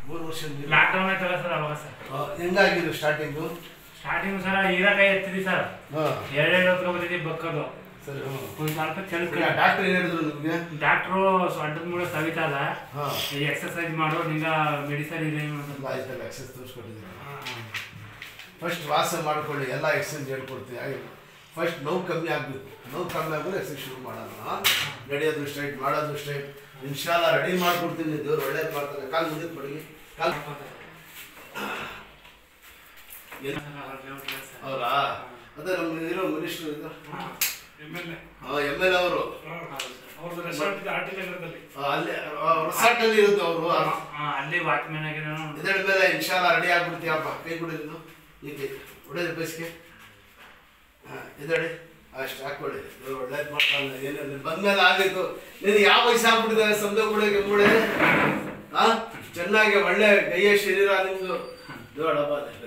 ಮೂರು ವರ್ಷ ಲಾಕ್ಡೌನ್ ಆಯ್ತಲ್ಲ ಸರ್ ಅವಾಗ ಸರ್ ಹೆಂಗಾಗಿದ್ದು ಸ್ಟಾರ್ಟಿಂಗು ಸ್ಟಾರ್ಟಿಂಗ್ ಸರ್ ಹೀರಕಾಯಿ ಎತ್ತಿದ್ವಿ ಸರ್ ಹಾಂ ಎರಡೆರಡು ಹೊತ್ತು ಬಂದಿದ್ವಿ ಬಕ್ಕದು ಸರಿ ಹ್ಞೂ ಒಂದು ಸ್ವಲ್ಪ ಚಳಕ ಡಾಕ್ಟರ್ ಏನು ಹೇಳಿದ್ರು ನಿಮಗೆ ಡಾಕ್ಟ್ರು ಸೊಂಟದ ಮೂಳೆ ಸವಿತಲ್ಲ ಹಾಂ ಎಕ್ಸರ್ಸೈಸ್ ಮಾಡು ನಿಂಗ ಮೆಡಿಸನ್ ಇದೆ ಅಂತ ಆಯ್ತಲ್ಲ ಎಕ್ಸೈಸ್ ತೋರಿಸ್ಕೊಟ್ಟಿದ್ದೀನಿ ಫಸ್ಟ್ ವಾಸ ಮಾಡ್ಕೊಳ್ಳಿ ಎಲ್ಲ ಎಕ್ಸಸೈಸ್ ಹೇಳ್ಕೊಡ್ತೀನಿ ಆಗಿ ಫಸ್ಟ್ ನೋವು ಕಮ್ಮಿ ಆಗಬೇಕು ನೋವು ಕಮ್ಮಿ ಆದ್ಮೇಲೆ ಎಕ್ಸಸೈಸ್ ಶುರು ಮಾಡೋಣ ನಡೆಯೋದು ಸ್ಟ್ರೈಟ್ ಮಾಡೋದು ಸ್ಟ್ರೈಟ್ ಇನ್ಶಾಲ್ಲ ರೆಡಿ ಮಾಡ್ಕೊಡ್ತೀನಿ ದೇವ್ರು ಒಳ್ಳೇದು ಮಾಡ್ತಾರೆ ಕಾಲು ಮುಂದಕ್ಕೆ ಮಡಗಿ ಕಾಲು ಅವರಾ ಅದೇ ನಮ್ಮ ಇರೋ ಮಿನಿಸ್ಟರ್ ಇದ್ರು ಹಾಂ ಎಮ್ ಎಲ್ ಅವರು ಅವ್ರದ್ದು ರೆಸಾರ್ಟ್ ಇದೆ ಆರ್ಟಿ ನಗರದಲ್ಲಿ ಅಲ್ಲಿ ರೆಸಾರ್ಟಲ್ಲಿ ಇರುತ್ತೆ ಅವರು ಅಲ್ಲಿ ವಾಚ್ಮೆನ್ ಆಗಿ ನಾನು ಇದರ ಮೇಲೆ ಇನ್ಶಾಲ್ಲ ರೆಡಿ ಆಗ್ಬಿಡ್ತೀಯಪ್ಪ ಕೈ ಕೊಡಿ ನೀನು ಹೀಗೆ ಹೊಡೆದ ಬೇಸಿಗೆ ಹಾಂ ಇದಡಿ ಅಷ್ಟು ಹಾಕೊಳ್ಳಿ ದೇವ್ರು ಒಳ್ಳೇದು ಮಾಡ್ತಾನೆ ಏನು ನೀನು ಬಂದ್ಮೇಲೆ ಆಗಿತ್ತು ನೀನು ಯಾವ ವಯಸ್ಸು ಆಗ್ಬಿಟ್ಟಿದೆ ಸಂದೆ ಕೂಡ ಕೆಂಬುಡೆ ಹಾಂ ಚೆನ್ನಾಗಿ ಒಳ್ಳೆ ಕೈಯ ಶರೀರ ನಿಮ್ಮದು ನೋಡಪ್ಪ